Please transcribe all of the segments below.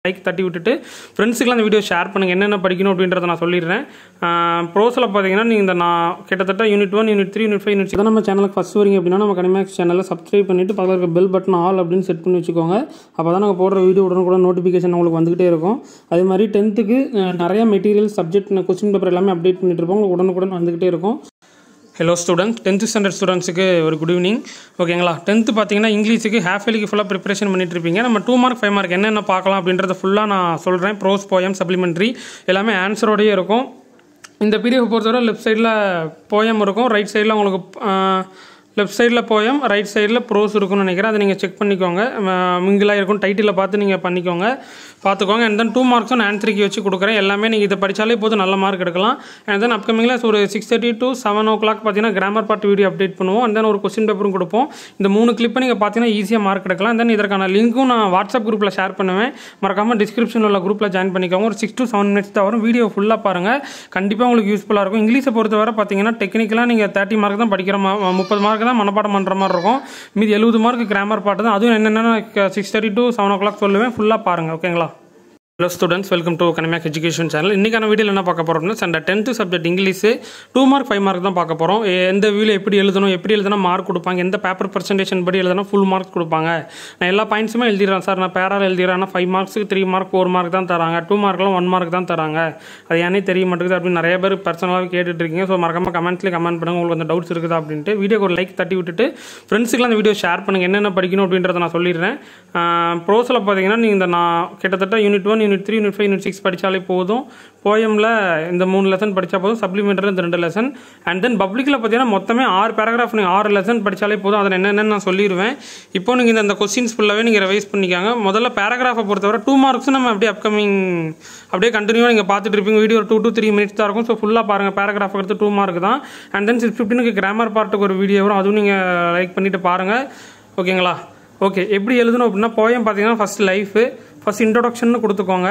like தட்டி விட்டுட்டு ஃப்ரெண்ட்ஸுக்குலாம் அந்த வீடியோ ஷேர் பண்ணுங்கள் என்னென்ன படிக்கணும் அப்படின்றத நான் சொல்லிடுறேன் ப்ரோஸில் பார்த்தீங்கன்னா நீங்கள் இந்த நான் கிட்டத்தட்ட unit one unit three unit five unit தான் நம்ம சேனலுக்கு ஃபஸ்ட் வரீங்க அப்படின்னா நம்ம கனிமேக்ஸ் சேனலில் சப்ஸ்கிரைப் பண்ணிவிட்டு பக்கத்தில் இருக்க பெல் பட்டன் ஆல் அப்படின்னு செட் பண்ணி வச்சுக்கோங்க அப்போ தான் நாங்கள் போடுற வீடியோ உடனுக்குடன் நோட்டிஃபிகேஷன் உங்களுக்கு வந்துகிட்டே இருக்கும் அதே மாதிரி டென்த்துக்கு நிறைய மெட்டீரியல் சப்ஜெக்ட் கொஸ்டின் பேப்பர் எல்லாமே அப்டேட் பண்ணிட்டு இருப்போம் உங்களுக்கு உடனுக்குடன் வந்துகிட்டே இருக்கும் ஹலோ ஸ்டூடெண்ட் டென்த்து ஸ்டாண்டர்ட் ஸ்டூடெண்ட்ஸுக்கு ஒரு குட் ஈவினிங் ஓகேங்களா டென்த்து பார்த்தீங்கன்னா இங்கிலீஷுக்கு ஹாஃப் இயர்லிக்கு ஃபுல்லாக ப்ரிப்பரேஷன் பண்ணிட்டு இருப்பீங்க நம்ம டூ மார்க் ஃபைவ் மார்க் என்னென்ன பார்க்கலாம் அப்படின்றத ஃபுல்லாக நான் சொல்கிறேன் ப்ரோஸ் போயம் சப்ளிமெண்ட்ரி எல்லாமே ஆன்சரோடயே இருக்கும் இந்த பிடிஎஃப் பொறுத்தவரை லெஃப்ட் சைடில் போயம் இருக்கும் ரைட் சைடில் உங்களுக்கு லெஃப்ட் சைடில் போயம் ரைட் சைடில் ப்ரோஸ் இருக்கும்னு நினைக்கிறேன் அதை நீங்கள் செக் பண்ணிக்கோங்க மிங்கிலாக இருக்கும் டைட்டிலில் பார்த்து நீங்கள் பண்ணிக்கோங்க பார்த்துக்கோங்க அண்ட் தென் டூ மார்க்ஸும் நான் ஆன்சருக்கு வச்சு கொடுக்குறேன் எல்லாமே நீங்கள் இதை படித்தாலே போதும் நல்ல மார்க் எடுக்கலாம் அண்ட் தென் அப்கமிங்கில் ஒரு six thirty to seven o'clock பார்த்தீங்கன்னா கிராமர் பார்ட் வீடியோ அப்டேட் பண்ணுவோம் அண்ட் தென் ஒரு கொஸ்டின் பேப்பரும் கொடுப்போம் இந்த மூணு கிளிப்பை நீங்கள் பார்த்தீங்கன்னா ஈஸியாக மார்க் எடுக்கலாம் தென் இதற்கான லிங்க்கும் நான் வாட்ஸ்அப் குரூப்பில் ஷேர் பண்ணுவேன் மறக்காமல் டிஸ்கிரிப்ஷனில் உள்ள குரூப்பில் ஜாயின் பண்ணிக்கோங்க ஒரு சிக்ஸ் டு செவன் மினிட்ஸ் தான் வரும் வீடியோ ஃபுல்லாக பாருங்கள் கண்டிப்பாக உங்களுக்கு யூஸ்ஃபுல்லாக இருக்கும் இங்கிலீஷை பொறுத்தவரை பார்த்தீங்கன்னா டெக்னிக்கலாக நீங்கள் தேர்ட்டி மார்க் தான் படிக்கிற மா முப்பது மார்க் தான் மனப்பாடம் பண்ணுற மாதிரி இருக்கும் மீதி எழுபது மார்க் கிராமர் பாட்டு தான் அதுவும் என்னென்னா six thirty to seven o'clock சொல்லுவேன் ஃபுல்லாக பாருங்கள் ஓகேங்களா ஹலோ ஸ்டூடெண்ட்ஸ் வெல்கம் டு கனமேக் எஜுகேஷன் சேனல் இன்றைக்கான வீடியோவில் என்ன பார்க்க போகிறோம்னா அந்த tenth subject English two mark five mark தான் பார்க்க போகிறோம் எந்த வியூவில் எப்படி எழுதணும் எப்படி எழுதினா மார்க் கொடுப்பாங்க எந்த பேப்பர் பர்சன்டேஷன் படி எழுதினா ஃபுல் மார்க் கொடுப்பாங்க நான் எல்லா பாயிண்ட்ஸுமே எழுதிடுறேன் சார் நான் பேரால் எழுதிடுறேன் ஆனால் ஃபைவ் மார்க்ஸுக்கு த்ரீ மார்க் ஃபோர் மார்க் தான் தராங்க டூ மார்க்லாம் ஒன் மார்க் தான் தராங்க அது ஏன்னே தெரிய மாட்டேங்குது அப்படின்னு நிறைய பேர் பர்சனலாக கேட்டுட்டு இருக்கீங்க ஸோ மறக்காம கமெண்ட்லேயே கமெண்ட் பண்ணுங்கள் உங்களுக்கு அந்த டவுட்ஸ் இருக்குதா அப்படின்ட்டு வீடியோக்கு ஒரு லைக் தட்டி விட்டுட்டு ஃப்ரெண்ட்ஸுக்குலாம் அந்த வீடியோ ஷேர் பண்ணுங்கள் என்னென்ன படிக்கணும் அப்படின்றத நான் சொல்லிடுறேன் ப்ரோஸில் பார்த்தீங்கன்னா நீங்கள் இந்த நான் கிட்டத்தட்ட unit one unit three unit five unit six படித்தாலே போதும் போயமில் இந்த மூணு லெசன் படித்தா போதும் சப்ளிமெண்டரில் இந்த ரெண்டு லெசன் அண்ட் தென் பப்ளிக்கில் பார்த்தீங்கன்னா மொத்தமே ஆறு பேராகிராஃப் நீங்கள் ஆறு லெசன் படித்தாலே போதும் அதில் என்னென்னு நான் சொல்லிடுவேன் இப்போ நீங்கள் இந்த கொஸ்டின்ஸ் ஃபுல்லாகவே நீங்கள் ரிவைஸ் பண்ணிக்காங்க முதல்ல பேராகிராஃபை பொறுத்தவரை டூ மார்க்ஸும் நம்ம அப்படியே அப்கமிங் அப்படியே கண்டினியூவாக நீங்கள் பார்த்துட்டு இருப்பீங்க video two two three minutes தான் இருக்கும் ஸோ ஃபுல்லாக பாருங்கள் பேராகிராஃப் எடுத்து டூ மார்க் தான் அண்ட் தென் சிக்ஸ் ஃபிஃப்டினுக்கு கிராமர் பார்ட்டுக்கு ஒரு வீடியோ வரும் அதுவும் நீங்கள் லைக் பண்ணிவிட்டு பாருங்கள் ஓகேங்களா ஓகே எப்படி எழுதணும் அப்படின்னா போயம் பார்த்தீங்கன்னா ஃபஸ்ட் லைஃபு ஃபஸ்ட் இன்ட்ரொடக்ஷன் கொடுத்துக்கோங்க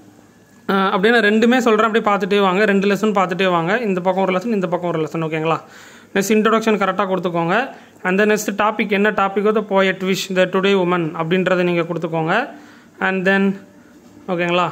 அப்படியே நான் ரெண்டுமே சொல்கிறேன் அப்படியே பார்த்துட்டே வாங்க ரெண்டு லெசன் பார்த்துட்டே வாங்க இந்த பக்கம் ஒரு லெசன் இந்த பக்கம் ஒரு லெசன் ஓகேங்களா நெக்ஸ்ட் இன்ட்ரொடக்ஷன் கரெக்டாக கொடுத்துக்கோங்க அந்த நெக்ஸ்ட் டாபிக் என்ன டாப்பிக்கோ the poet wish the today woman அப்படின்றத நீங்கள் கொடுத்துக்கோங்க அண்ட் தென் ஓகேங்களா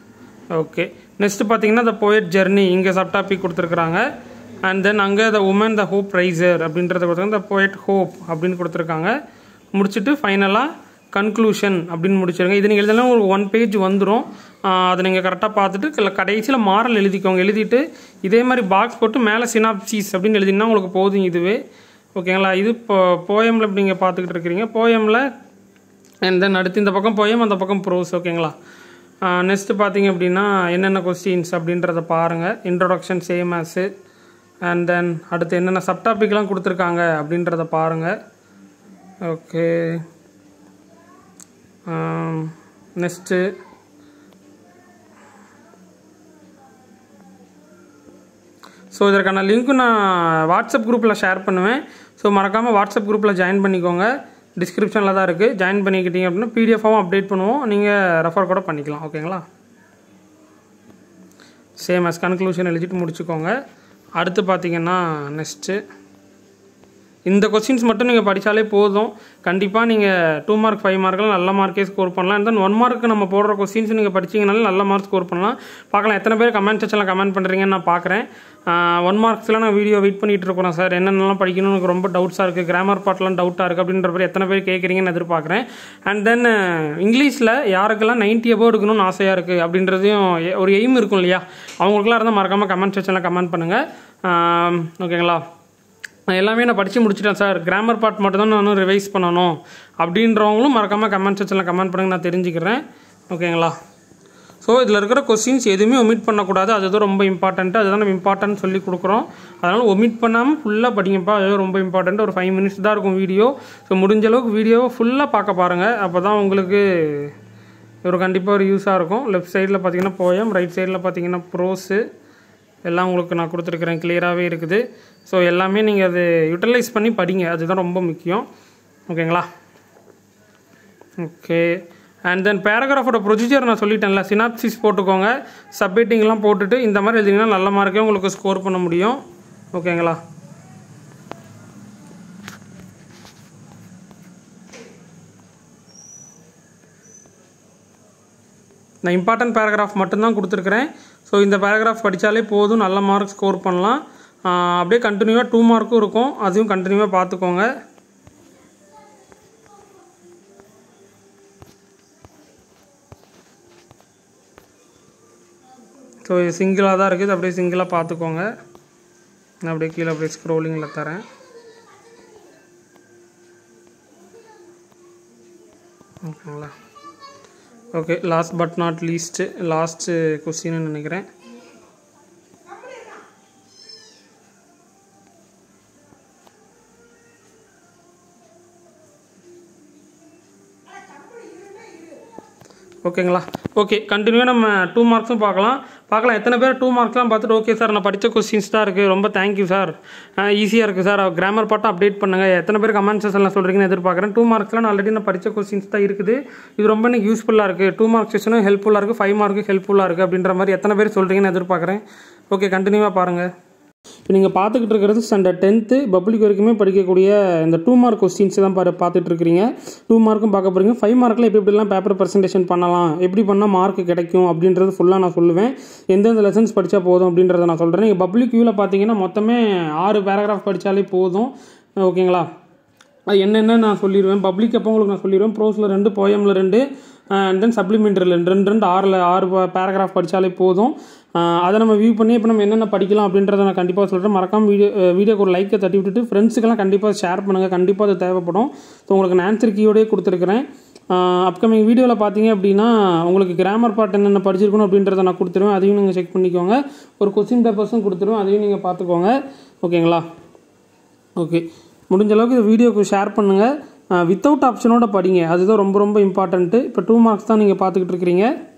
ஓகே நெக்ஸ்ட் பார்த்தீங்கன்னா த போயட் ஜெர்னி இங்கே சப் டாபிக் கொடுத்துருக்குறாங்க அண்ட் தென் அங்கே the woman the hope riser அப்படின்றத கொடுத்துருக்காங்க த போயட் ஹோப் அப்படின்னு கொடுத்துருக்காங்க முடிச்சுட்டு ஃபைனலாக கன்க்ளூஷன் அப்படின்னு முடிச்சிருங்க இது நீங்கள் எழுதலாம் ஒரு ஒன் பேஜ் வந்துடும் அதை நீங்கள் கரெக்டாக பார்த்துட்டு கடைசியில் மாரல் எழுதிக்கோங்க எழுதிட்டு இதே மாதிரி பாக்ஸ் போட்டு மேலே சினாப்சிஸ் அப்படின்னு எழுதினா உங்களுக்கு போதும் இதுவே ஓகேங்களா இது இப்போ போயமில் நீங்கள் பார்த்துக்கிட்டு இருக்கிறீங்க போயமில் அண்ட் தென் அடுத்து இந்த பக்கம் போயம் அந்த பக்கம் ப்ரோஸ் ஓகேங்களா நெக்ஸ்ட்டு பார்த்தீங்க அப்படின்னா என்னென்ன கொஸ்டின்ஸ் அப்படின்றத பாருங்கள் introduction same as and then அடுத்து என்னென்ன சப்டாபிக்லாம் கொடுத்துருக்காங்க அப்படின்றத பாருங்கள் ஓகே நெக்ஸ்ட்டு ஸோ இதற்கான லிங்க்கும் நான் வாட்ஸ்அப் குரூப்பில் ஷேர் பண்ணுவேன் ஸோ மறக்காமல் வாட்ஸ்அப் குரூப்பில் ஜாயின் பண்ணிக்கோங்க டிஸ்கிரிப்ஷனில் தான் இருக்குது ஜாயின் பண்ணிக்கிட்டீங்க அப்படின்னா பிடிஎஃபாகவும் அப்டேட் பண்ணுவோம் நீங்கள் ரெஃபர் கூட பண்ணிக்கலாம் ஓகேங்களா சேம் அஸ் கன்க்ளூஷன் எழுதிட்டு முடிச்சுக்கோங்க அடுத்து பார்த்தீங்கன்னா நெக்ஸ்ட்டு இந்த கொஸ்டின்ஸ் மட்டும் நீங்கள் படித்தாலே போதும் கண்டிப்பாக நீங்கள் டூ மார்க் ஃபைவ் மார்க்கெலாம் நல்ல மார்க்கே ஸ்கோர் பண்ணலாம் அண்ட் தென் ஒன் மார்க்கு நம்ம போடுற கொஸ்டின்ஸ் நீங்கள் படிச்சிங்கனாலும் நல்ல மார்க் ஸ்கோர் பண்ணலாம் பார்க்கலாம் எத்தனை பேர் கமெண்ட் செக்ஷனில் கமெண்ட் பண்ணுறீங்கன்னு நான் பார்க்குறேன் ஒன் மார்க்ஸ்லாம் நான் வீடியோ வெயிட் பண்ணிகிட்டு இருக்கிறோம் சார் என்னென்னலாம் படிக்கணும்னு எனக்கு ரொம்ப டவுட்ஸாக இருக்குது கிராமர் பார்ட்லாம் டவுட்டாக இருக்குது அப்படின்ற பேர் எத்தனை பேர் கேட்குறீங்கன்னு எதிர்பார்க்குறேன் அண்ட் தென் இங்கிலீஷில் யாருக்கெல்லாம் நைன்ட்டி அபோவ் எடுக்கணும்னு ஆசையாக இருக்குது அப்படின்றதையும் ஒரு எய்ம் இருக்கும் இல்லையா அவங்களுக்குலாம் இருந்தால் மறக்காமல் கமெண்ட் செக்ஷனில் கமெண்ட் பண்ணுங்கள் ஓகேங்களா எல்லாமே நான் படித்து முடிச்சிட்டேன் சார் கிராமர் பார்ட் மட்டும் தான் நான் ரிவைஸ் பண்ணணும் அப்படின்றவங்களும் மறக்காமல் கமெண்ட் செக்ஷனில் கமெண்ட் பண்ணுங்க நான் தெரிஞ்சுக்கிறேன் ஓகேங்களா ஸோ இதில் இருக்கிற கொஸ்டின்ஸ் எதுவுமே ஒமிட் பண்ணக்கூடாது அதுதான் ரொம்ப இம்பார்ட்டண்ட்டு அதுதான் நம்ம இம்பார்ட்டன்ட் சொல்லி கொடுக்குறோம் அதனால் ஒமிட் பண்ணாமல் ஃபுல்லாக படிங்கப்பா அதுதான் ரொம்ப இம்பார்ட்டண்ட் ஒரு ஃபைவ் மினிட்ஸ் தான் இருக்கும் வீடியோ ஸோ முடிஞ்ச அளவுக்கு வீடியோவை ஃபுல்லாக பார்க்க பாருங்கள் அப்போ தான் உங்களுக்கு ஒரு கண்டிப்பாக ஒரு யூஸாக இருக்கும் லெஃப்ட் சைடில் பார்த்தீங்கன்னா போயம் ரைட் சைடில் பார்த்தீங்கன்னா ப்ரோஸு எல்லாம் உங்களுக்கு நான் கொடுத்துருக்குறேன் கிளியராகவே இருக்குது ஸோ எல்லாமே நீங்கள் அது யூட்டிலைஸ் பண்ணி படிங்க அதுதான் ரொம்ப முக்கியம் ஓகேங்களா ஓகே அண்ட் தென் பேராகிராஃபோட ப்ரொசீஜர் நான் சொல்லிட்டேன்ல சினாப்சிஸ் போட்டுக்கோங்க சப்மிட்டிங்லாம் போட்டுட்டு இந்த மாதிரி எழுதிங்கன்னா நல்ல மார்க்கே உங்களுக்கு ஸ்கோர் பண்ண முடியும் ஓகேங்களா நான் இம்பார்ட்டன்ட் பேராகிராஃப் மட்டும்தான் கொடுத்துருக்குறேன் ஸோ இந்த பேராகிராஃப் படித்தாலே போதும் நல்ல மார்க் ஸ்கோர் பண்ணலாம் ஆஹ் அப்படியே கண்டினியூவாக டூ மார்க்கும் இருக்கும் அதையும் கண்டினியூவாக பார்த்துக்கோங்க ஸோ இது சிங்கிளாக தான் இருக்குது அப்படியே சிங்கிளாக பார்த்துக்கோங்க நான் அப்படியே கீழே அப்படியே ஸ்க்ரோலிங்கில் தரேன் ஓகேங்களா okay last but not least last கொஸ்டின்னு நினைக்கிறேன் ஓகேங்களா ஓகே கண்டினியூவாக நம்ம டூ மார்க்ஸும் பார்க்கலாம் பார்க்கலாம் எத்தனை பேர் டூ மார்க்ஸ்லாம் பார்த்துட்டு ஓகே சார் நான் படித்த கொஸ்டின்ஸ் தான் இருக்குது ரொம்ப தேங்க்யூ சார் ஈஸியாக இருக்குது சார் கிராமர் பாட்டும் அப்டேட் பண்ணுங்கள் எத்தனை பேர் கமெண்ட் செஷனில் சொல்கிறீங்கன்னு எதிர்பார்க்குறேன் டூ மார்க்ஸ்லாம் நான் ஆல்ரெடி நான் படித்த கொஸ்டின்ஸ் தான் இருக்குது இது ரொம்ப எனக்கு யூஸ்ஃபுல்லாக இருக்குது டூ மார்க் செஷனும் ஹெல்ப்ஃபுல்லாக இருக்குது ஃபைவ் மார்க்கு ஹெல்ப்ஃபுல்லாக இருக்குது அப்படின்ற மாதிரி எத்தனை பேர் சொல்கிறீங்கன்னு எதிர்பார்க்குறேன் ஓகே கண்டினியூவாக பாருங்கள் இப்போ நீங்கள் பார்த்துக்கிட்டு இருக்கிறது ஸ்டாண்டர்ட் டென்த்து பப்ளிக் வரைக்குமே படிக்கக்கூடிய இந்த டூ மார்க் கொஸ்டின்ஸ் தான் பாரு பார்த்துட்டு இருக்கிறீங்க டூ மார்க்கும் பார்க்க போகிறீங்க ஃபைவ் மார்க்கில் எப்படி எப்படிலாம் பேப்பர் ப்ரெசன்டேஷன் பண்ணலாம் எப்படி பண்ணால் மார்க் கிடைக்கும் அப்படின்றது ஃபுல்லாக நான் சொல்லுவேன் எந்தெந்த லெசன்ஸ் படித்தா போதும் அப்படின்றத நான் சொல்கிறேன் நீங்கள் பப்ளிக் வியூவில் பார்த்தீங்கன்னா மொத்தமே ஆறு பேராகிராஃப் படித்தாலே போதும் ஓகேங்களா அது என்னென்ன நான் சொல்லிடுவேன் பப்ளிக் அப்போ உங்களுக்கு நான் சொல்லிடுவேன் ப்ரோஸில் ரெண்டு போயமில் ரெண்டு அண்ட் தென் சப்ளிமெண்ட்ரியில் ரெண்டு ரெண்டு ரெண்டு ஆறில் ஆறு பேராகிராஃப் படித்தாலே போதும் அஹ் அதை நம்ம வியூ பண்ணி இப்போ நம்ம என்னென்ன படிக்கலாம் அப்படின்றத நான் கண்டிப்பாக சொல்கிறேன் மறக்காம வீடியோ வீடியோக்கு ஒரு லைக்கை தட்டி விட்டுட்டு ஃப்ரெண்ட்ஸுக்கெல்லாம் கண்டிப்பாக ஷேர் பண்ணுங்கள் கண்டிப்பாக அது தேவைப்படும் ஸோ உங்களுக்கு நான் ஆன்சர் கீயோடய கொடுத்துருக்குறேன் அப்கமிங் வீடியோவில் பார்த்தீங்க அப்படின்னா உங்களுக்கு கிராமர் பார்ட் என்னென்ன படிச்சிருக்கணும் அப்படின்றத நான் கொடுத்துருவேன் அதையும் நீங்கள் செக் பண்ணிக்கோங்க ஒரு கொஸ்டின் பேப்பர்ஸும் கொடுத்துருவேன் அதையும் நீங்கள் பார்த்துக்கோங்க ஓகேங்களா ஓகே முடிஞ்ச அளவுக்கு இந்த வீடியோக்கு ஷேர் பண்ணுங்கள் வித்தவுட் ஆப்ஷனோட படிங்க அதுதான் ரொம்ப ரொம்ப இம்பார்ட்டண்ட்டு இப்போ டூ மார்க்ஸ் தான் நீங்கள் பார்த்துக்கிட்டு இருக்கிறீங்க